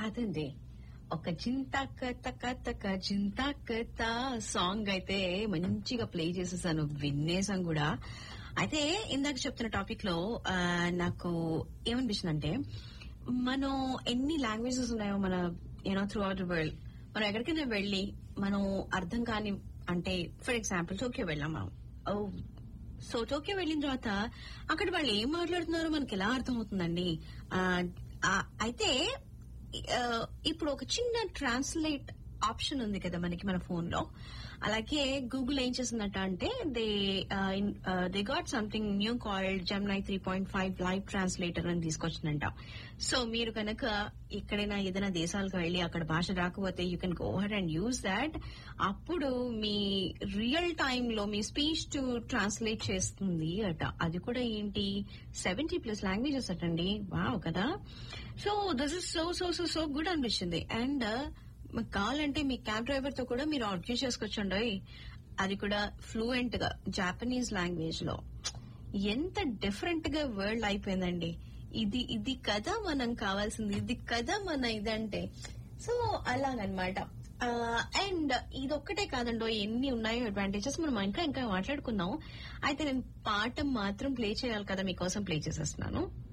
అదండి ఒక చింతాక తక తక చింతాక సాంగ్ అయితే మంచిగా ప్లే చేసేసాను విన్నేసాం కూడా అయితే ఇందాక చెప్తున్న టాపిక్ లో ఆ, నాకు ఏమనిపిస్తుంది అంటే మనం ఎన్ని లాంగ్వేజెస్ ఉన్నాయో మన యూనో త్రూ అవుట్ వరల్డ్ మనం ఎక్కడికైనా వెళ్ళి మనం అర్థం కాని అంటే ఫర్ ఎగ్జాంపుల్ టోక్యో వెళ్ళాం మనం ఓ సో టోక్యో వెళ్ళిన తర్వాత అక్కడ వాళ్ళు ఏం మాట్లాడుతున్నారో మనకి ఎలా అర్థమవుతుందండి ఆ, ఆ, అయితే ఆ, ఇప్పుడు ఒక చిన్న ట్రాన్స్లేట్ ఆప్షన్ ఉంది కదా మనకి మన ఫోన్ లో అలాగే గూగుల్ ఏం చేసిందట అంటే they they got something new called Gemini three point five live translator అని తీసుకొచ్చిందంట సో మీరు కనుక ఎక్కడైనా ఏదైనా దేశాలకు వెళ్ళి అక్కడ భాష రాకపోతే you can go ahead and use that అప్పుడు మీ రియల్ టైమ్ లో మీ స్పీచ్ టు ట్రాన్స్లేట్ చేస్తుంది అట అది కూడా ఏంటి సెవెంటీ ప్లస్ లాంగ్వేజెస్ అటండి వావ్ కదా so this is so so so so good అనిపించింది అండ్ మీకు కావాలంటే మీ క్యాబ్ డ్రైవర్ తో కూడా మీరు ఆర్గ్యూ చేసుకోవచ్చండి అది కూడా ఫ్లూయెంట్ గా జాపనీస్ లాంగ్వేజ్ లో ఎంత డిఫరెంట్ గా వరల్డ్ అయిపోయిందండి ఇది ఇది కదా మనం కావాల్సింది ఇది కదా మన ఇదంటే సో అలాగనమాట అండ్ ఇది ఒక్కటే కాదండో ఎన్ని ఉన్నాయో అడ్వాంటేజెస్ మనం ఇంకా ఇంకా మాట్లాడుకుందాం అయితే నేను పాట మాత్రం ప్లే చేయాలి కదా మీకోసం ప్లే చేసేస్తున్నాను